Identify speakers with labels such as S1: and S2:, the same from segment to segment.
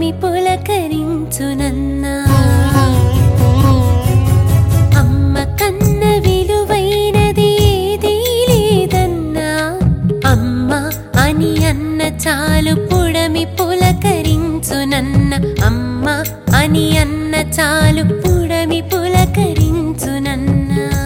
S1: పుడమి పులకరించునన్నా అమ్మ కన్న విలువైనది ఏదీ లేదన్నా అమ్మ అని అన్న చాలు పుడమి పులకరించునన్న అమ్మ అని అన్న చాలు పుడమి పులకరించునన్నా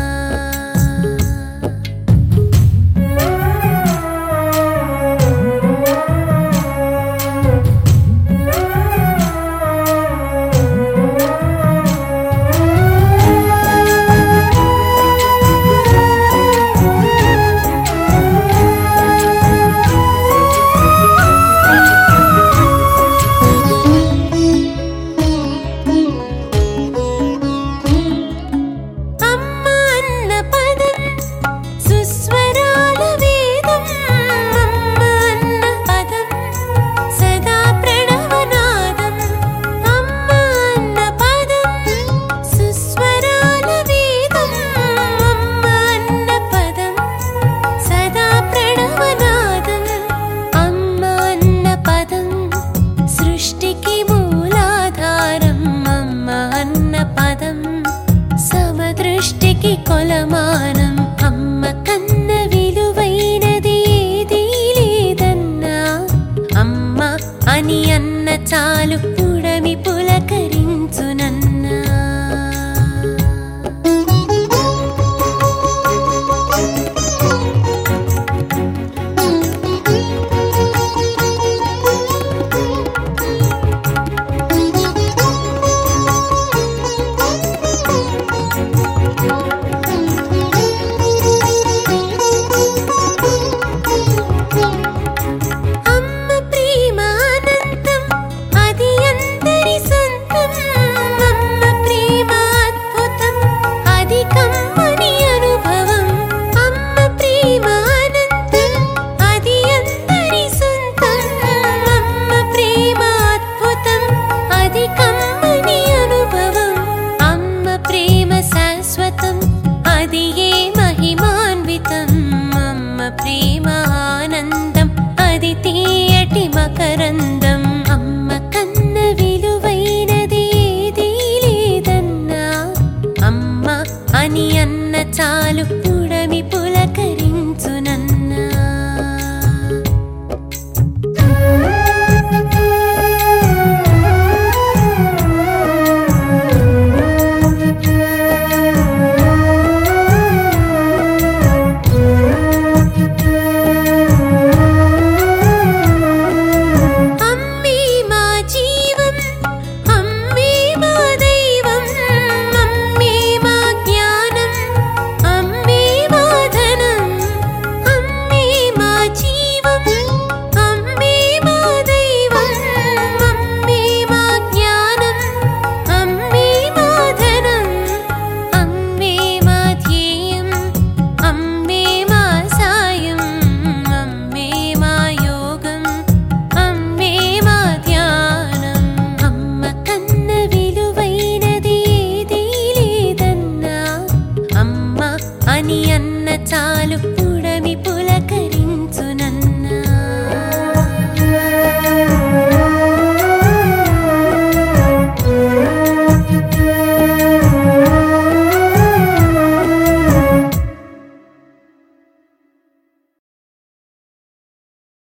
S1: అమ్మ అన్న పదం సుస్వరాల వేదం అమ్మ అన్న పదం సదా ప్రణవనాదం అమ్మ అన్న పదం సుస్వరాల వేదం అమ్మ అన్న పదం సదా ప్రణవనాదం అమ్మ అన్న పదం సృష్టికి మూలాధారం అమ్మ అన్న పదం సమదృష్టికి కొలమానం అమ్మ కన్న విలువైనది ఏదీ లేదన్నా అమ్మ అని అన్న చాలు పుడమి పులకరించునన్నా అమ్మ ప్రేమ అనంతం అది అందరి సొంతం అమ్మ ప్రేమ అద్భుతం అది కమ్మని అనుభవం అమ్మ ప్రేమ అనంతం అది అందరి సొంతం అమ్మ ప్రేమ అద్భుతం అది కమ్మని అనుభవం అమ్మ ప్రేమ శాశ్వతం అది ఏ మహిమాన్వితం అమ్మ ప్రేమ ఆనందం అది తీయటి మకరందం అమ్మ కన్న విలువైనది ఏదీ లేదన్నా అమ్మ అని అన్న చాలు